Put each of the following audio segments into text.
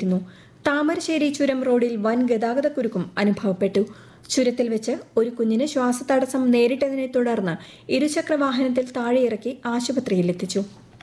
വിലയിരുത്തുന്നു താമരശ്ശേരി ചുരം റോഡിൽ വൻ ഗതാഗതക്കുരുക്കും അനുഭവപ്പെട്ടു ചുരത്തിൽ വെച്ച് ഒരു കുഞ്ഞിന് ശ്വാസതടസ്സം നേരിട്ടതിനെ തുടർന്ന് ഇരുചക്ര വാഹനത്തിൽ താഴെയിറക്കി ആശുപത്രിയിലെത്തിച്ചു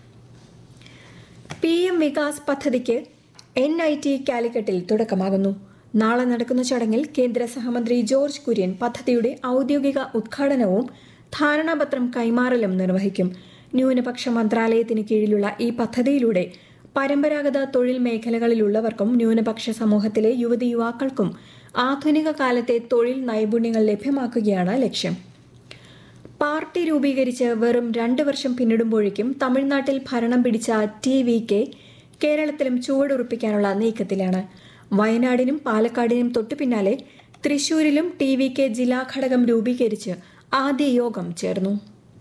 പി എം വികാസ് പദ്ധതിക്ക് എൻ ഐ ടി കാലിക്കറ്റിൽ തുടക്കമാകുന്നു നാളെ നടക്കുന്ന ചടങ്ങിൽ കേന്ദ്ര സഹമന്ത്രി ജോർജ് കുര്യൻ പദ്ധതിയുടെ ഔദ്യോഗിക ഉദ്ഘാടനവും ധാരണാപത്രം കൈമാറലും നിർവഹിക്കും ന്യൂനപക്ഷ മന്ത്രാലയത്തിന് കീഴിലുള്ള ഈ പദ്ധതിയിലൂടെ പരമ്പരാഗത തൊഴിൽ മേഖലകളിലുള്ളവർക്കും ന്യൂനപക്ഷ സമൂഹത്തിലെ യുവതി യുവാക്കൾക്കും ആധുനിക കാലത്തെ തൊഴിൽ നൈപുണ്യങ്ങൾ ലഭ്യമാക്കുകയാണ് ലക്ഷ്യം പാർട്ടി രൂപീകരിച്ച് വെറും രണ്ട് വർഷം പിന്നിടുമ്പോഴേക്കും തമിഴ്നാട്ടിൽ ഭരണം പിടിച്ച ടി വി കെ കേരളത്തിലും ചുവടുറപ്പിക്കാനുള്ള നീക്കത്തിലാണ് വയനാടിനും പാലക്കാടിനും തൊട്ടു പിന്നാലെ തൃശൂരിലും ടി വി കെ ജില്ലാ ഘടകം രൂപീകരിച്ച് ആദ്യ യോഗം ചേർന്നു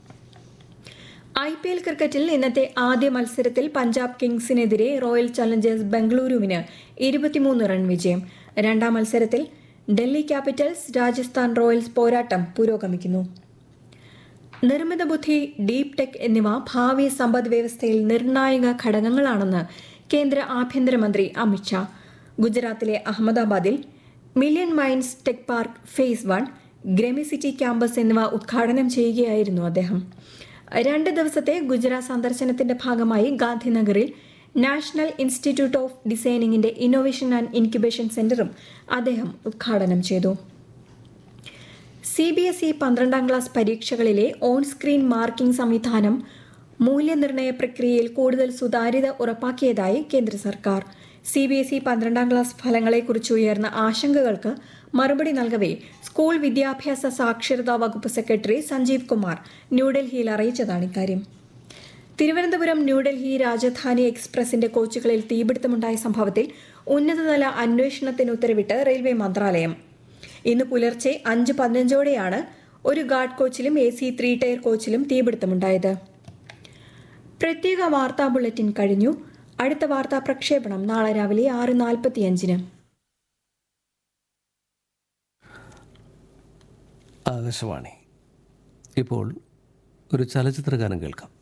ഐ പി എൽ ക്രിക്കറ്റിൽ ഇന്നത്തെ ആദ്യ മത്സരത്തിൽ പഞ്ചാബ് കിങ്സിനെതിരെ റോയൽ ചലഞ്ചേഴ്സ് ബംഗളൂരുവിന് ഇരുപത്തിമൂന്ന് റൺ വിജയം രണ്ടാം മത്സരത്തിൽ ഡൽഹി ക്യാപിറ്റൽസ് രാജസ്ഥാൻ റോയൽസ് പോരാട്ടം പുരോഗമിക്കുന്നു നിർമ്മിത ബുദ്ധി ഡീപ് ടെക് എന്നിവ ഭാവി സമ്പദ് വ്യവസ്ഥയിൽ നിർണായക ഘടകങ്ങളാണെന്ന് കേന്ദ്ര ആഭ്യന്തരമന്ത്രി അമിത്ഷാ ഗുജറാത്തിലെ അഹമ്മദാബാദിൽ million minds tech park phase one ഗ്രമിസിറ്റി ക്യാമ്പസ് എന്നിവ ഉദ്ഘാടനം ചെയ്യുകയായിരുന്നു അദ്ദേഹം രണ്ട് ദിവസത്തെ ഗുജറാത്ത് സന്ദർശനത്തിന്റെ ഭാഗമായി ഗാന്ധിനഗറിൽ നാഷണൽ ഇൻസ്റ്റിറ്റ്യൂട്ട് ഓഫ് ഡിസൈനിങ്ങിന്റെ ഇന്നോവേഷൻ ആൻഡ് ഇൻക്യുബേഷൻ സെന്ററും അദ്ദേഹം ഉദ്ഘാടനം ചെയ്തു സി ബി എസ് ഇ പന്ത്രണ്ടാം ക്ലാസ് പരീക്ഷകളിലെ ഓൺ സ്ക്രീൻ മാർക്കിംഗ് സംവിധാനം മൂല്യനിർണ്ണയ പ്രക്രിയയിൽ കൂടുതൽ സുതാര്യത ഉറപ്പാക്കിയതായി കേന്ദ്ര സർക്കാർ സി ബി എസ് ഇ പന്ത്രണ്ടാം ക്ലാസ് ഫലങ്ങളെക്കുറിച്ച് ഉയർന്ന ആശങ്കകൾക്ക് മറുപടി നൽകവേ സ്കൂൾ വിദ്യാഭ്യാസ സാക്ഷരതാ വകുപ്പ് സെക്രട്ടറി സഞ്ജീവ് കുമാർ ന്യൂഡൽഹിയിൽ അറിയിച്ചതാണ് ഇക്കാര്യം തിരുവനന്തപുരം ന്യൂഡൽഹി രാജധാനി എക്സ്പ്രസിന്റെ കോച്ചുകളിൽ തീപിടുത്തമുണ്ടായ സംഭവത്തിൽ ഉന്നതതല അന്വേഷണത്തിന് ഉത്തരവിട്ട് റെയിൽവേ മന്ത്രാലയം ഇന്ന് പുലർച്ചെ അഞ്ച് പതിനഞ്ചോടെയാണ് ഒരു ഗാർഡ് കോച്ചിലും എ സി ത്രീ ടയർ കോച്ചിലും തീപിടുത്തമുണ്ടായത് പ്രത്യേക വാർത്താ ബുള്ളറ്റിൻ കഴിഞ്ഞു അടുത്ത വാർത്താ പ്രക്ഷേപണം നാളെ രാവിലെ ആറ് നാൽപ്പത്തിയഞ്ചിന് ആകാശവാണി ഇപ്പോൾ ഒരു ചലച്ചിത്രഗാനം കേൾക്കാം